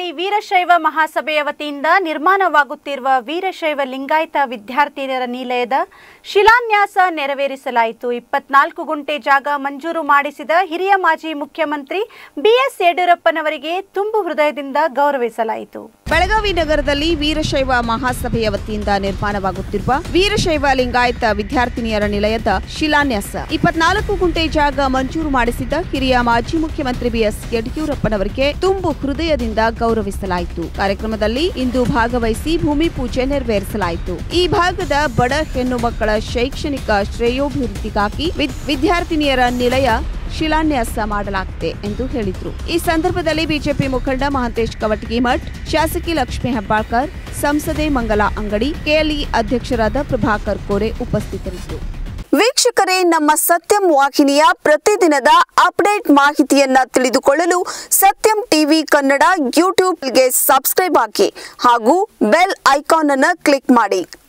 ಬೆಳಗಾವಿಯಲ್ಲಿ ವೀರಶೈವ ಮಹಾಸಭೆಯ ವತಿಯಿಂದ ನಿರ್ಮಾಣವಾಗುತ್ತಿರುವ ವೀರಶೈವ ಲಿಂಗಾಯತ ವಿದ್ಯಾರ್ಥಿನಿಯರ ನಿಲಯದ ಶಿಲಾನ್ಯಾಸ ನೆರವೇರಿಸಲಾಯಿತು ಇಪ್ಪತ್ನಾಲ್ಕು ಗುಂಟೆ ಜಾಗ ಮಂಜೂರು ಮಾಡಿಸಿದ ಹಿರಿಯ ಮಾಜಿ ಮುಖ್ಯಮಂತ್ರಿ ಬಿಎಸ್ ಯಡಿಯೂರಪ್ಪನವರಿಗೆ ತುಂಬು ಹೃದಯದಿಂದ ಗೌರವಿಸಲಾಯಿತು ಬೆಳಗಾವಿ ನಗರದಲ್ಲಿ ವೀರಶೈವ ಮಹಾಸಭೆಯ ವತಿಯಿಂದ ನಿರ್ಮಾಣವಾಗುತ್ತಿರುವ ವೀರಶೈವ ಲಿಂಗಾಯತ ವಿದ್ಯಾರ್ಥಿನಿಯರ ನಿಲಯದ ಶಿಲಾನ್ಯಾಸ ಇಪ್ಪತ್ನಾಲ್ಕು ಗುಂಟೆ ಜಾಗ ಮಂಜೂರು ಮಾಡಿಸಿದ ಹಿರಿಯ ಮಾಜಿ ಮುಖ್ಯಮಂತ್ರಿ ಬಿಎಸ್ ಯಡಿಯೂರಪ್ಪನವರಿಗೆ ತುಂಬು ಹೃದಯದಿಂದ ಗೌರವಿಸಲಾಯಿತು ಕಾರ್ಯಕ್ರಮದಲ್ಲಿ ಇಂದು ಭಾಗವಹಿಸಿ ಭೂಮಿ ಪೂಜೆ ನೆರವೇರಿಸಲಾಯಿತು ಈ ಭಾಗದ ಬಡ ಹೆಣ್ಣು ಮಕ್ಕಳ ಶೈಕ್ಷಣಿಕ ಶ್ರೇಯೋಭಿವೃದ್ಧಿಗಾಗಿ ವಿದ್- ವಿದ್ಯಾರ್ಥಿನಿಯರ ನಿಲಯ ಶಿಲಾನ್ಯಾಸ ಮಾಡಲಾಗಿದೆ ಎಂದು ಹೇಳಿದ್ರು ಈ ಸಂದರ್ಭದಲ್ಲಿ ಬಿಜೆಪಿ ಮುಖಂಡ ಮಹಾಂತೇಶ್ ಕವಟಗಿ ಮಠ್ ಶಾಸಕಿ ಲಕ್ಷ್ಮೀ ಹೆಬ್ಬಾಳ್ಕರ್ ಸಂಸದೆ ಮಂಗಲಾ ಅಂಗಡಿ ಕೆಎಲ್ಇ ಅಧ್ಯಕ್ಷರಾದ ಪ್ರಭಾಕರ್ ಕೋರೆ ಉಪಸ್ಥಿತರಿದ್ದರು ವೀಕ್ಷಕರೇ ನಮ್ಮ ಸತ್ಯಂ ವಾಹಿನಿಯ ಪ್ರತಿದಿನದ ಅಪ್ಡೇಟ್ ಮಾಹಿತಿಯನ್ನ ತಿಳಿದುಕೊಳ್ಳಲು ಸತ್ಯಂ ಟಿವಿ ಕನ್ನಡ ಯೂಟ್ಯೂಬ್ಗೆ ಸಬ್ಸ್ಕ್ರೈಬ್ ಹಾಕಿ ಹಾಗೂ ಬೆಲ್ ಐಕಾನ್ ಅನ್ನು ಕ್ಲಿಕ್ ಮಾಡಿ